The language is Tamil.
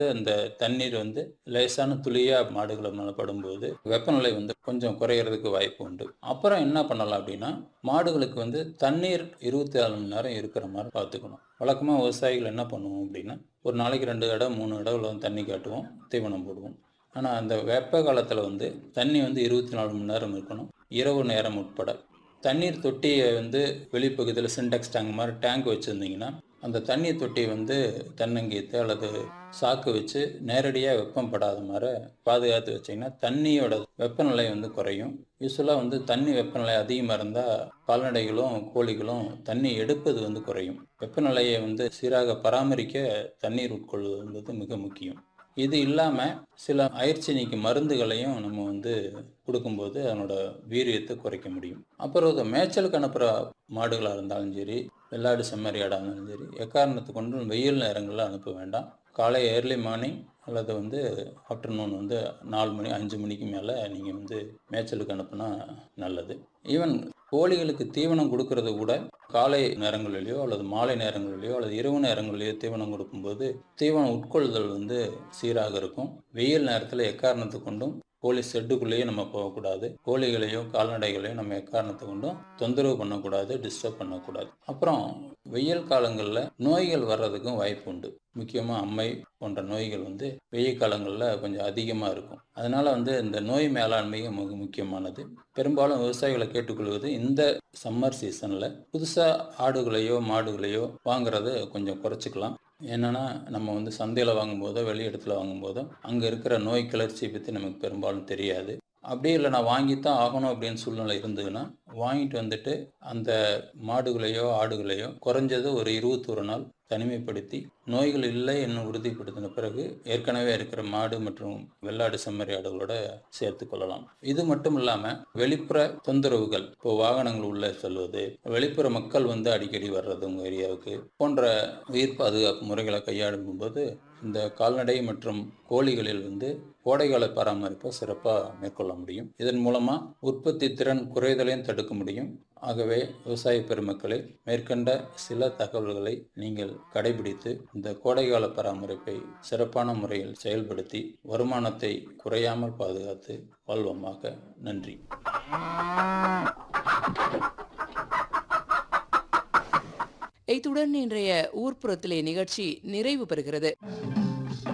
அந்த தண்ணீர் வந்து லேசான துளியா மாடுகள் மேல படும்போது வெப்பநிலை வந்து கொஞ்சம் குறையறதுக்கு வாய்ப்பு உண்டு அப்புறம் என்ன பண்ணலாம் அப்படின்னா மாடுகளுக்கு வந்து தண்ணீர் இருபத்தி நாலு மணி நேரம் இருக்கிற மாதிரி பார்த்துக்கணும் வழக்கமாக விவசாயிகள் என்ன பண்ணுவோம் அப்படின்னா ஒரு நாளைக்கு ரெண்டு இடம் மூணு இடம் வந்து தண்ணி காட்டுவோம் தீவனம் போடுவோம் ஆனால் அந்த வெப்ப காலத்தில் வந்து தண்ணி வந்து இருபத்தி நாலு மணி நேரம் இருக்கணும் இரவு நேரம் உட்பட தண்ணீர் தொட்டியை வந்து வெளிப்பகுதியில் சின்டெக்ஸ் டேங்க் மாதிரி டேங்க் வச்சுருந்தீங்கன்னா அந்த தண்ணீர் தொட்டியை வந்து தென்னங்கீத்து அல்லது சாக்கு வச்சு நேரடியாக வெப்பம் படாத மாதிரி பாதுகாத்து வச்சிங்கன்னா தண்ணியோட வெப்பநிலை வந்து குறையும் யூஸ்வலாக வந்து தண்ணி வெப்பநிலை அதிகமாக இருந்தால் கால்நடைகளும் கோழிகளும் தண்ணி எடுப்பது வந்து குறையும் வெப்பநிலையை வந்து சீராக பராமரிக்க தண்ணீர் உட்கொள்வது என்பது மிக முக்கியம் இது இல்லாமல் சில அயற்சி நீக்கி மருந்துகளையும் நம்ம வந்து கொடுக்கும்போது அதனோட வீரியத்தை குறைக்க முடியும் அப்புறம் இது மேய்ச்சலுக்கு அனுப்புகிற மாடுகளாக இருந்தாலும் சரி வெள்ளாடு செம்மறியாடாக இருந்தாலும் சரி எக்காரணத்தை கொண்டு வெயில் நேரங்களில் அனுப்ப வேண்டாம் காலை ஏர்லி மார்னிங் அல்லது வந்து ஆஃப்டர்நூன் வந்து நாலு மணி அஞ்சு மணிக்கு மேலே நீங்கள் வந்து மேய்ச்சலுக்கு அனுப்புனா நல்லது ஈவன் கோழிகளுக்கு தீவனம் கொடுக்கறது கூட காலை நேரங்களிலேயோ அல்லது மாலை நேரங்களிலேயோ அல்லது இரவு நேரங்களிலேயோ தீவனம் கொடுக்கும்போது தீவனம் உட்கொள்ளுதல் வந்து சீராக இருக்கும் வெயில் நேரத்தில் எக்காரணத்தை கொண்டும் கோழி ஷெட்டுக்குள்ளேயே நம்ம போகக்கூடாது கோழிகளையும் கால்நடைகளையும் நம்ம எக்காரணத்தை கொண்டும் தொந்தரவு பண்ணக்கூடாது டிஸ்டர்ப் பண்ணக்கூடாது அப்புறம் வெயில் காலங்களில் நோய்கள் வர்றதுக்கும் வாய்ப்பு உண்டு முக்கியமாக அம்மை போன்ற நோய்கள் வந்து வெயில் காலங்களில் கொஞ்சம் அதிகமாக இருக்கும் அதனால வந்து இந்த நோய் மேலாண்மையும் மிக முக்கியமானது பெரும்பாலும் விவசாயிகளை கேட்டுக்கொள்வது இந்த சம்மர் சீசனில் புதுசாக ஆடுகளையோ மாடுகளையோ வாங்குறத கொஞ்சம் குறைச்சிக்கலாம் என்னென்னா நம்ம வந்து சந்தையில் வாங்கும்போதோ வெளி இடத்துல வாங்கும்போதோ அங்கே இருக்கிற நோய் கிளர்ச்சியை பற்றி நமக்கு பெரும்பாலும் தெரியாது அப்படியே இல்லை நான் வாங்கித்தான் ஆகணும் அப்படின்னு சூழ்நிலை இருந்ததுன்னா வாங்கிட்டு வந்துட்டு அந்த மாடுகளையோ ஆடுகளையோ குறைஞ்சது ஒரு இருபத்தொரு நாள் தனிமைப்படுத்தி நோய்கள் இல்லை என்னும் உறுதிப்படுத்தின பிறகு ஏற்கனவே இருக்கிற மாடு மற்றும் வெள்ளாடு செம்மறி ஆடுகளோட சேர்த்து கொள்ளலாம் இது மட்டும் இல்லாமல் வெளிப்புற தொந்தரவுகள் இப்போ வாகனங்கள் உள்ளே செல்வது வெளிப்புற மக்கள் வந்து அடிக்கடி வர்றது உங்கள் ஏரியாவுக்கு போன்ற உயிர் பாதுகாப்பு முறைகளை கையாளும் போது இந்த கால்நடை மற்றும் கோழிகளில் வந்து கோடைகால பராமரிப்பை சிறப்பாக மேற்கொள்ள முடியும் இதன் மூலமாக உற்பத்தி திறன் குறைதலையும் தடுக்க முடியும் ஆகவே விவசாய பெருமக்களை மேற்கண்ட சில தகவல்களை நீங்கள் கடைபிடித்து இந்த கோடைகால பராமரிப்பை சிறப்பான முறையில் செயல்படுத்தி வருமானத்தை குறையாமல் பாதுகாத்து வாழ்வோமாக நன்றி இத்துடன் இன்றைய ஊர்ப்புறத்திலே நிகழ்ச்சி நிறைவு பெறுகிறது